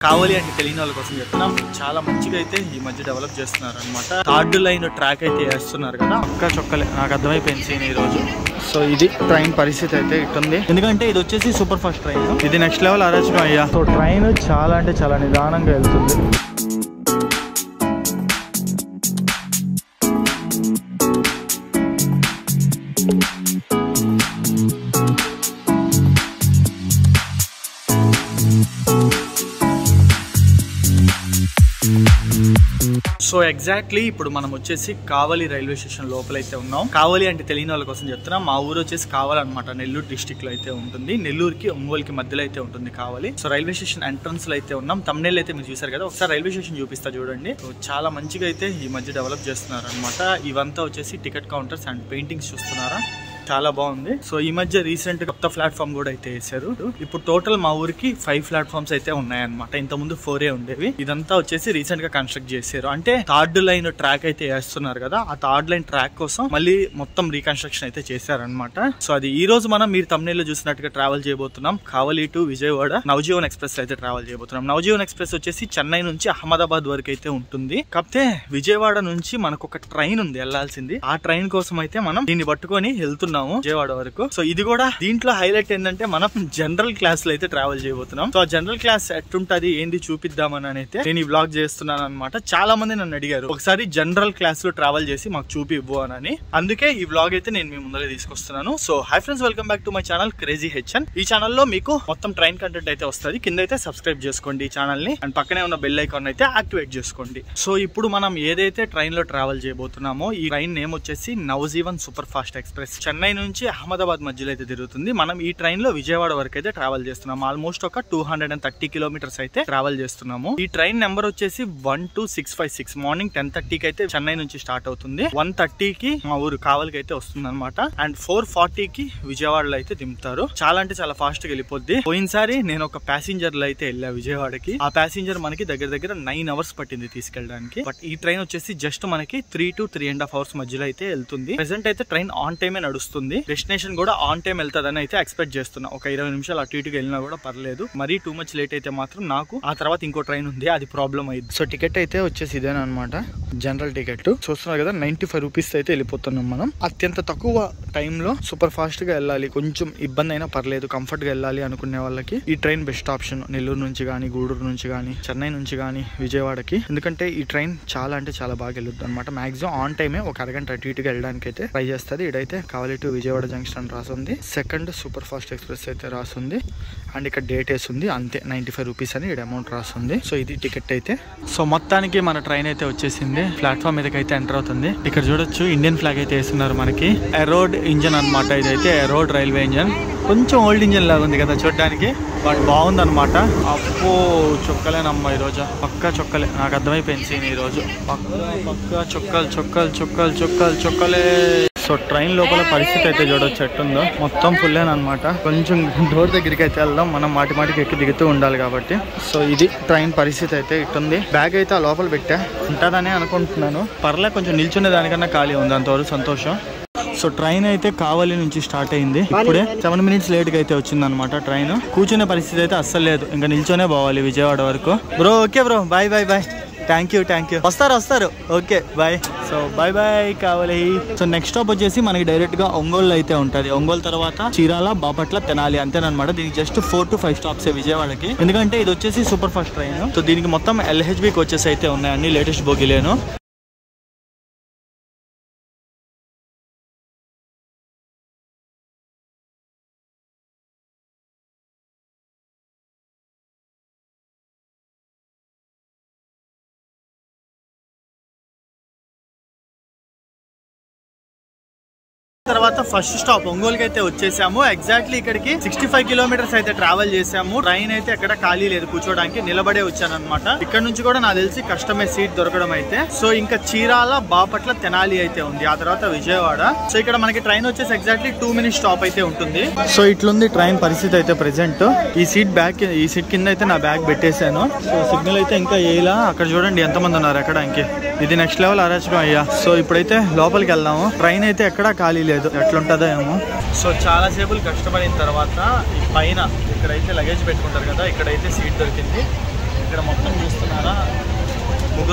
కావాలి అంటే తెలియని వాళ్ళ కోసం చెప్తున్నాం చాలా మంచిగా అయితే ఈ మధ్య డెవలప్ చేస్తున్నారు అనమాట థర్డ్ లైన్ ట్రాక్ అయితే వేస్తున్నారు కదా ఒక్క చొక్కలే నాకు అర్థమైపోయింది సీన్ ఈ రోజు సో ఇది ట్రైన్ పరిస్థితి అయితే ఇటుంది ఎందుకంటే ఇది వచ్చేసి సూపర్ ఫాస్ట్ ట్రైన్ ఇది నెక్స్ట్ లెవెల్ అరచడం అయ్యా సో ట్రైన్ చాలా అంటే చాలా నిదానంగా వెళ్తుంది సో ఎగ్జాక్ట్లీ ఇప్పుడు మనం వచ్చేసి కావలి రైల్వే స్టేషన్ లోపలైతే ఉన్నాం కావలి అంటే తెలియని వాళ్ళ కోసం చెప్తున్నాం మా ఊరు వచ్చేసి కావాలి అనమాట నెల్లూరు డిస్టిక్ లో అయితే ఉంటుంది నెల్లూరుకి ఒంగోలుకి మధ్యలో అయితే ఉంటుంది కావాలి సో రైల్వే స్టేషన్ ఎంట్రన్స్ లో అయితే ఉన్నాం తమ్నేల్ అయితే మీరు చూసారు కదా ఒకసారి రైల్వే స్టేషన్ చూపిస్తా చూడండి సో చాలా మంచిగా అయితే ఈ మధ్య డెవలప్ చేస్తున్నారు అనమాట ఇవంతా వచ్చేసి టికెట్ కౌంటర్స్ అండ్ పెయింటింగ్స్ చూస్తున్నారా చాలా బాగుంది సో ఈ మధ్య రీసెంట్ కొత్త ప్లాట్ఫామ్ కూడా అయితే వేసారు ఇప్పుడు టోటల్ మా ఊరికి ఫైవ్ ప్లాట్ఫామ్స్ అయితే ఉన్నాయన్నమాట ఇంత ముందు ఫోరే ఉండేవి ఇదంతా వచ్చేసి రీసెంట్ గా కన్స్ట్రక్ట్ చేశారు అంటే థర్డ్ లైన్ ట్రాక్ అయితే వేస్తున్నారు కదా ఆ థర్డ్ లైన్ ట్రాక్ కోసం మళ్ళీ మొత్తం రీకన్స్ట్రక్షన్ అయితే చేశారనమాట సో అది ఈ రోజు మనం మీరు తమిళలో చూసినట్టుగా ట్రావెల్ చేయబోతున్నాం కావలి టు విజయవాడ నవజీవన్ ఎక్స్ప్రెస్ అయితే ట్రావెల్ చేయబోతున్నాం నవజీవన్ ఎక్స్ప్రెస్ వచ్చేసి చెన్నై నుంచి అహ్మదాబాద్ వరకు అయితే ఉంటుంది కాకపోతే విజయవాడ నుంచి మనకు ఒక ట్రైన్ ఉంది వెళ్లాల్సింది ఆ ట్రైన్ కోసం అయితే మనం దీన్ని పట్టుకొని వెళ్తున్నాము విజయవాడ వరకు సో ఇది కూడా దీంట్లో హైలైట్ ఏంటంటే మనం జనరల్ క్లాస్ లో అయితే ట్రావెల్ చేయబోతున్నాం సో ఆ జనరల్ క్లాస్ ఎట్టుంటది ఏంది చూపిద్దామని అయితే నేను ఈ బ్లాగ్ చేస్తున్నాను అనమాట చాలా మంది నన్ను అడిగారు ఒకసారి జనరల్ క్లాస్ లో ట్రావెల్ చేసి మాకు చూపి ఇవ్వు అని అందుకే ఈ బ్లాగ్ అయితే నేను మీ ముందరే తీసుకొస్తున్నాను so hi friends welcome back to my channel crazy H N ఈ ఛానల్లో మీకు మొత్తం ట్రైన్ కంటెంట్ అయితే వస్తుంది కింద అయితే సబ్స్క్రైబ్ చేసుకోండి ఈ ఛానల్ ని అండ్ పక్కనే ఉన్న బెల్ ఐకాన్ అయితే యాక్టివేట్ చేసుకోండి సో ఇప్పుడు మనం ఏదైతే ట్రైన్ లో ట్రావెల్ చేయబోతున్నామో ఈ ట్రైన్ నేమ్ వచ్చేసి Navjeevan super fast express Chennai నుంచి అహ్మదాబాద్ మధ్యలో అయితే తిరుగుతుంది మనం ఈ ట్రైన్ లో విజయవాడ వరకు అయితే ట్రావెల్ చేస్తున్నాం ఆల్మోస్ట్ ఒక two hundred and thirty kilometres అయితే ట్రావెల్ చేస్తున్నాము ఈ ట్రైన్ నెంబర్ వచ్చేసి one two six five six morning ten థర్టీకి అయితే చెన్నై నుంచి స్టార్ట్ అవుతుంది వన్ థర్టీకి మా ఊరు కావలికి అయితే వస్తుంది అనమాట అండ్ ఫోర్ ఫార్టీకి విజయవాడలో అయితే దింపుతారు చాలా అంటే చాలా ఫాస్ట్ గా వెళ్ళిపోద్ది పోయినసారి నేను ఒక ప్యాసింజర్ లో అయితే వెళ్ళా విజయవాడకి ఆ ప్యాసింజర్ మనకి దగ్గర దగ్గర నైన్ అవర్స్ పట్టింది తీసుకెళ్ళడానికి బట్ ఈ ట్రైన్ వచ్చేసి జస్ట్ మనకి three to three and half hours మధ్యలో అయితే వెళ్తుంది ప్రెసెంట్ అయితే ట్రైన్ ఆన్ టైమే నడుస్తుంది డెస్టినేషన్ కూడా ఆన్ టైం వెళ్తాదని అయితే ఎక్స్పెక్ట్ చేస్తున్నా ఒక ఇరవై నిమిషాలు అటు ఇటుగా వెళ్ళినా కూడా పర్లేదు మరీ టూ మచ్ లేట్ అయితే మాత్రం నాకు ఆ తర్వాత ఇంకో ట్రైన్ ఉంది అది ప్రాబ్లం అయింది సో టికెట్ అయితే వచ్చేసి ఇదేనమాట జనరల్ టికెట్ చూస్తున్నారు కదా నైన్టీ ఫైవ్ రూపీస్ అయితే వెళ్ళిపోతున్నాం మనం అత్యంత తక్కువ టైంలో సూపర్ ఫాస్ట్ గా వెళ్ళాలి కొంచెం ఇబ్బంది అయినా పర్లేదు కంఫర్ట్ గా వెళ్ళాలి అనుకునే వాళ్ళకి ఈ ట్రైన్ బెస్ట్ ఆప్షన్ నెల్లూరు నుంచి కానీ గూడూరు నుంచి కానీ చెన్నై నుంచి కానీ విజయవాడకి ఎందుకంటే ఈ ట్రైన్ చాలా అంటే చాలా బాగా వెళ్ళొద్దు అనమాట మాక్సిమం ఆన్ టైమే ఒక అరగంట అటు ఇటుగా వెళ్ళడానికి అయితే ట్రై చేస్తుంది ఇదైతే కావాలి టు విజయవాడ జంక్షన్ అని రాసుంది సెకండ్ సూపర్ ఫాస్ట్ ఎక్స్ప్రెస్ అయితే రాసుంది అండ్ ఇక్కడ డేట్ వేసింది అంతే నైన్టీ ఫైవ్ రూపీస్ అని ఇక్కడ అమౌంట్ రాస్తుంది సో ఇది టికెట్ అయితే సో మొత్తానికి మన ట్రైన్ అయితే వచ్చేసింది ప్లాట్ఫామ్ మీదకి అయితే ఎంటర్ అవుతుంది ఇక్కడ చూడొచ్చు ఇండియన్ ఫ్లాగ్ అయితే వేస్తున్నారు మనకి ఎరోడ్ ఇంజన్ అనమాట ఇదైతే ఎరోడ్ రైల్వే ఇంజన్ కొంచెం ఓల్డ్ ఇంజన్ లాగా ఉంది కదా చూడడానికి బట్ బాగుంది అనమాట అప్పో చొక్కలేనమ్మా ఈ రోజు పక్క చొక్కలే నాకు అర్థమైపోయింది సీన్ ఈ రోజు పక్క పక్క చొక్కలు చొక్కలు చొక్కలు చొక్కలు చొక్కలే సో ట్రైన్ లోపల పరిస్థితి అయితే చూడొచ్చు ఎట్టుందో మొత్తం ఫుల్ అనమాట కొంచెం డోర్ దగ్గరికి అయితే వెళ్దాం మనం మాటి మాటికి ఎక్కి దిగుతూ ఉండాలి కాబట్టి సో ఇది ట్రైన్ పరిస్థితి అయితే ఇట్టుంది బ్యాగ్ అయితే ఆ లోపల పెట్టా ఉంటుందని అనుకుంటున్నాను పర్లే కొంచెం నిల్చునే దానికన్నా ఖాళీ ఉంది అంతవరకు సంతోషం సో ట్రైన్ అయితే కావలి నుంచి స్టార్ట్ అయింది ఇప్పుడే సెవెన్ మినిట్స్ లేట్ గా అయితే వచ్చింది అనమాట ట్రైన్ కూర్చునే పరిస్థితి అయితే అస్సలు లేదు ఇంకా నిల్చొనే పోవాలి విజయవాడ వరకు bro okay bro bye bye bye thank you thank you వస్తారు వస్తారు okay bye so bye bye కావాలి సో నెక్స్ట్ స్టాప్ వచ్చేసి మనకి డైరెక్ట్ గా ఒంగోలు అయితే ఉంటది ఒంగోలు తర్వాత చీరాల బాపట్ల తెనాలి అంతేనమాట దీనికి just four to five stops విజయవాడకి ఎందుకంటే ఇది వచ్చేసి సూపర్ ఫాస్ట్ ట్రైన్ సో దీనికి మొత్తం ఎల్హెచ్బి కోచెస్ అయితే ఉన్నాయి అన్ని లేటెస్ట్ బోగిలేను తర్వాత ఫస్ట్ స్టాప్ ఒంగోలుకి అయితే వచ్చేసాము ఎగ్జాక్ట్లీ ఇక్కడికి సిక్స్టీ ఫైవ్ కిలోమీటర్స్ అయితే ట్రావెల్ చేసాము ట్రైన్ అయితే ఎక్కడ ఖాళీ లేదు కూర్చోడానికి నిలబడే వచ్చాను అనమాట ఇక్కడ నుంచి కూడా నాకు తెలిసి కష్టమే సీట్ దొరకడం అయితే సో ఇంకా చీరాల బాపట్ల తెనాలి అయితే ఉంది ఆ తర్వాత విజయవాడ సో ఇక్కడ మనకి ట్రైన్ వచ్చేసి ఎగ్జాక్ట్లీ టూ మినిట్స్ స్టాప్ అయితే ఉంటుంది సో ఇట్లుంది ట్రైన్ పరిస్థితి అయితే ప్రెసెంట్ ఈ సీట్ బ్యాక్ ఈ సీట్ కింద అయితే నా బ్యాగ్ పెట్టేశాను సో సిగ్నల్ అయితే ఇంకా వేయలా అక్కడ చూడండి ఎంతమంది ఉన్నారు ఎక్కడానికి ఇది నెక్స్ట్ లెవెల్ అరాచకం అయ్యా సో ఇప్పుడైతే లోపలికి వెళ్దాము ట్రైన్ అయితే ఎక్కడా ఖాళీ లేదు ఎట్లుంటుందో ఏమో సో చాలా సేపులు కష్టపడిన తర్వాత ఈ పైన ఇక్కడైతే లగేజ్ పెట్టుకుంటారు కదా ఇక్కడైతే సీట్ దొరికింది ఇక్కడ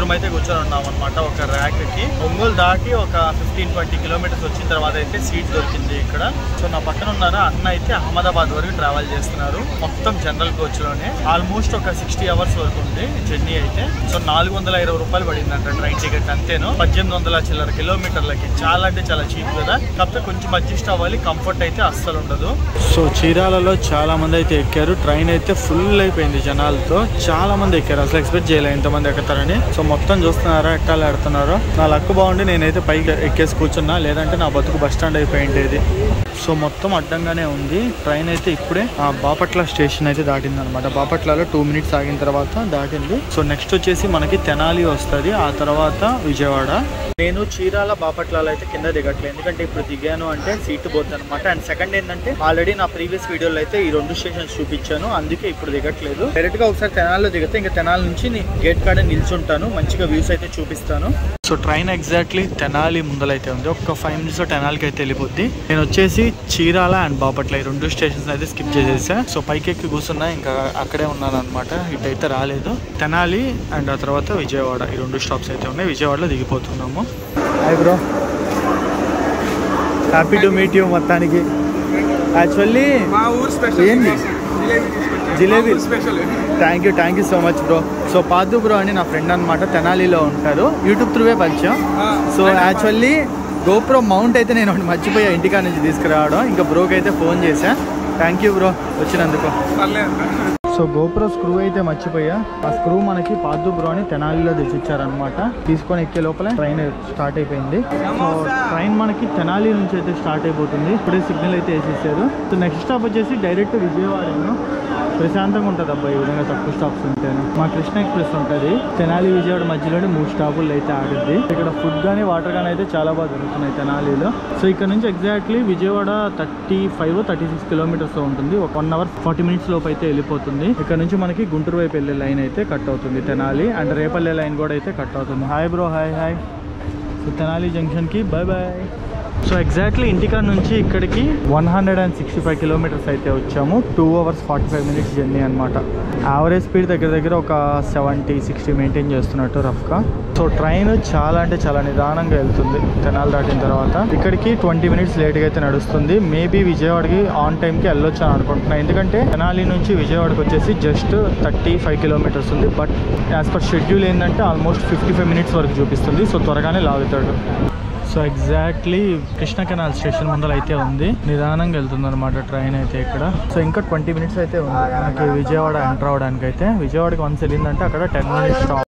ముగ్గురం అయితే కూర్చొని ఉన్నాం అనమాట ఒక ర్యాక్ కి ఒంగోలు దాటి ఒక ఫిఫ్టీన్ ట్వంటీ కిలోమీటర్స్ వచ్చిన తర్వాత అయితే సీట్ దొరికింది ఇక్కడ సో నా పక్కన ఉన్నారు అన్న అయితే అహ్మదాబాద్ వరకు ట్రావెల్ చేస్తున్నారు మొత్తం జనరల్ కోచ్ లోనే ఆల్మోస్ట్ ఒక సిక్స్టీ అవర్స్ వరకు ఉంది జర్నీ అయితే సో నాలుగు వందల ఇరవై రూపాయలు పడిందంట ట్రైన్ టికెట్ అంతేను పద్దెనిమిది వందల చిల్లర కిలోమీటర్లకి చాలా అంటే చాలా చీప్ కదా కాకపోతే కొంచెం అడ్జస్ట్ అవ్వాలి కంఫర్ట్ అయితే అస్సలు ఉండదు సో చీరాలలో చాలా మంది అయితే ఎక్కారు ట్రైన్ అయితే ఫుల్ అయిపోయింది జనాలతో చాలా మంది ఎక్కారు అసలు ఎక్స్పెక్ట్ చేయలేదు ఇంతమంది ఎక్కుతారని సో మొత్తం చూస్తున్నారా ఎక్కాలి ఆడుతున్నారు నా లక్ బాగుండి నేనైతే పైకి ఎక్కేసి కూర్చున్నా లేదంటే నా బతుకు బస్ స్టాండ్ అయిపోయిండేది సో మొత్తం అడ్డంగానే ఉంది ట్రైన్ అయితే ఇప్పుడే ఆ బాపట్ల స్టేషన్ అయితే దాటింది అనమాట బాపట్లలో టూ మినిట్స్ ఆగిన తర్వాత దాటింది సో నెక్స్ట్ వచ్చేసి మనకి తెనాలి వస్తుంది ఆ తర్వాత విజయవాడ నేను చీరాల బాపట్లలో అయితే కింద దిగట్లేదు ఎందుకంటే ఇప్పుడు దిగాను అంటే సీట్ పోతుంది అనమాట అండ్ సెకండ్ ఏంటంటే ఆల్రెడీ నా ప్రీవియస్ వీడియోలో అయితే ఈ రెండు స్టేషన్స్ చూపించాను అందుకే ఇప్పుడు దిగట్లేదు డైరెక్ట్ గా ఒకసారి తెనాలిలో దిగితే ఇంకా తెనాలి నుంచి గేట్ కాడ నిల్చుంటాను మంచిగా వ్యూస్ అయితే చూపిస్తాను సో ట్రైన్ ఎగ్జాక్ట్లీ తెనాలి ముందలైతే ఉంది ఒక ఫైవ్ మినిట్స్ తెనాలికి అయితే వెళ్ళిపోద్ది నేను వచ్చేసి చీరాల అండ్ బాపట్ల ఈ రెండు స్టేషన్స్ అయితే స్కిప్ చేసేసా సో పైకి ఎక్కి కూర్చున్నా ఇంకా అక్కడే ఉన్నాను అనమాట ఇటు అయితే రాలేదు తెనాలి అండ్ ఆ తర్వాత విజయవాడ ఈ రెండు స్టాప్స్ అయితే ఉన్నాయి విజయవాడలో దిగిపోతున్నాము hi bro happy to meet you మొత్తానికి యాక్చువల్లీ మా ఊరు స్పెషల్ ఏంది? జిలేబీ తీసుకొచ్చాను. జిలేబీ? మా ఊరు special thank you thank you so much bro so పాదు బ్రో అని నా ఫ్రెండ్ అనమాట తెనాలిలో ఉంటారు యూట్యూబ్ త్రూవే పరిచయం ఆ, సో ఆయన యాక్చువల్లీ గోప్రో మౌంట్ అయితే నేను ఒకటి మర్చిపోయా ఇంటికా నుంచి తీసుకురావడం ఇంకా బ్రోకి అయితే ఫోన్ చేశా థ్యాంక్ యూ బ్రో వచ్చినందుకు పర్లేదు సో గోప్రో స్క్రూ అయితే మర్చిపోయా ఆ స్క్రూ మనకి పాదు బ్రో అని తెనాలిలో తెచ్చిచ్చారనమాట తీసుకొని ఎక్కే లోపల ట్రైన్ స్టార్ట్ అయిపోయింది సో ట్రైన్ మనకి తెనాలి నుంచి అయితే స్టార్ట్ అయిపోతుంది ఇప్పుడే సిగ్నల్ అయితే వేసేసారు సో నెక్స్ట్ స్టాప్ వచ్చేసి డైరెక్ట్ విజయవాడను ప్రశాంతంగా ఉంటుంది అబ్బాయి ఈ విధంగా తక్కువ స్టాప్స్ ఉంటాను మా కృష్ణ ఎక్స్ప్రెస్ ఉంటుంది తెనాలి విజయవాడ మధ్యలోనే మూడు స్టాపులు అయితే ఆగుద్ది ఇక్కడ ఫుడ్ కానీ వాటర్ కానీ అయితే చాలా బాగా దొరుకుతున్నాయి తెనాలిలో సో ఇక్కడ నుంచి exactly Vijayawada thirty five thirty six kilometres ఉంటుంది ఒక వన్ అవర్ ఫార్టీ మినిట్స్ లోపు అయితే వెళ్ళిపోతుంది ఇక్కడ నుంచి మనకి గుంటూరు వైపు వెళ్ళే లైన్ అయితే కట్ అవుతుంది తెనాలి అండ్ రేపల్లె లైన్ కూడా అయితే కట్ అవుతుంది hi bro hi hi so Tenali జంక్షన్కి బాయ్ బాయ్ సో ఎగ్జాక్ట్లీ ఇంటికాడ నుంచి ఇక్కడికి one hundred and sixty five kilometres అయితే వచ్చాము two hours forty five minutes journey అనమాట యావరేజ్ స్పీడ్ దగ్గర దగ్గర ఒక సెవెంటీ సిక్స్టీ మెయింటైన్ చేస్తున్నట్టు రఫ్గా సో ట్రైన్ చాలా అంటే చాలా నిదానంగా వెళ్తుంది తెనాలి దాటిన తర్వాత ఇక్కడికి ట్వంటీ మినిట్స్ లేట్గా అయితే నడుస్తుంది మేబీ విజయవాడకి ఆన్ టైంకి వెళ్ళొచ్చు అని అనుకుంటున్నాను ఎందుకంటే తెనాలి నుంచి విజయవాడకి వచ్చేసి జస్ట్ థర్టీ ఫైవ్ కిలోమీటర్స్ ఉంది బట్ యాజ్ పర్ షెడ్యూల్ ఏంటంటే ఆల్మోస్ట్ ఫిఫ్టీ ఫైవ్ మినిట్స్ వరకు చూపిస్తుంది సో త్వరగానే లాగుతాడు so exactly Krishna canal station ముందర అయితే ఉంది నిదానంగా వెళ్తుంది అనమాట ట్రైన్ అయితే ఇక్కడ సో ఇంకా ట్వంటీ మినిట్స్ అయితే ఉంది మనకి విజయవాడ ఎంటర్ అవడానికి అయితే విజయవాడకి వన్స్ వెళ్ళిందంటే అక్కడ టెన్ మినిట్స్ స్టాప్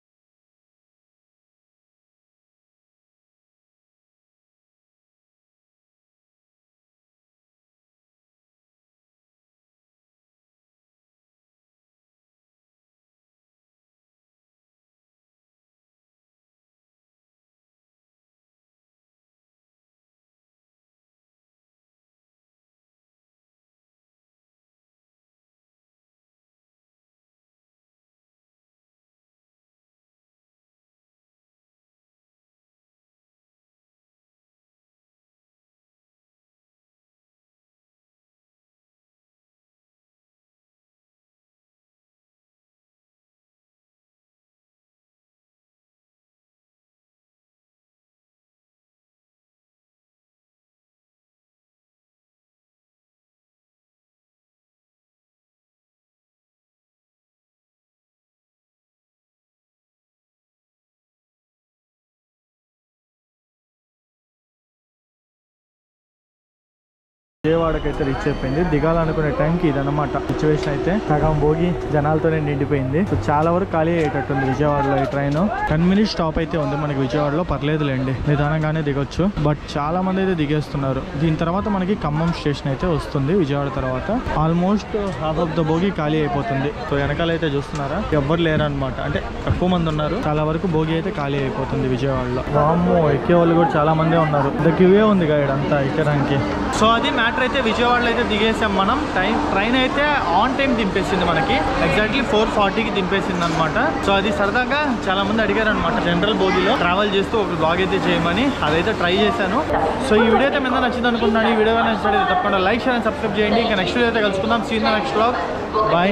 విజయవాడకి అయితే రీచ్ అయిపోయింది దిగాలనుకునే టైంకి ఇదన్నమాట సిచ్యువేషన్ అయితే సగం భోగి జనాలతోనే నిండిపోయింది సో చాలా వరకు ఖాళీ అయ్యేటట్టుంది విజయవాడలో ఈ ట్రైన్ టెన్ మినిట్స్ స్టాప్ అయితే ఉంది మనకి విజయవాడలో పర్లేదులేండి నిదానంగానే దిగొచ్చు బట్ చాలా మంది అయితే దిగేస్తున్నారు దీని తర్వాత మనకి ఖమ్మం స్టేషన్ అయితే వస్తుంది విజయవాడ తర్వాత ఆల్మోస్ట్ హాఫ్ ఆఫ్ ద భోగి ఖాళీ అయిపోతుంది సో వెనకాల అయితే చూస్తున్నారా ఎవ్వరు లేరు అనమాట అంటే తక్కువ మంది ఉన్నారు చాలా వరకు భోగి అయితే ఖాళీ అయిపోతుంది విజయవాడలో వామ్మో ఎక్కే వాళ్ళు కూడా చాలా మందే ఉన్నారు ద క్యూవే ఉంది గైడ్ అంతా ఎక్కడానికి సో అది మ్యాటర్ అయితే విజయవాడలో అయితే దిగేసాం మనం టైం ట్రైన్ అయితే ఆన్ టైం దింపేసింది మనకి ఎగ్జాక్ట్లీ ఫోర్ ఫార్టీకి దింపేసింది అనమాట సో అది సరదాగా చాలా మంది అడిగారు అనమాట జనరల్ బోగిలో ట్రావెల్ చేస్తూ ఒక బ్లాగ్ అయితే చేయమని అదైతే ట్రై చేశాను సో ఈ వీడియో అయితే మీద నచ్చింది అనుకుంటున్నాను ఈ వీడియో నచ్చినట్లయితే తప్పకుండా లైక్ షేర్ అండ్ సబ్స్క్రైబ్ చేయండి ఇంకా నెక్స్ట్ వీడియో అయితే కలుసుకుందాం సీన్ నెక్స్ట్ బ్లాగ్ బాయ్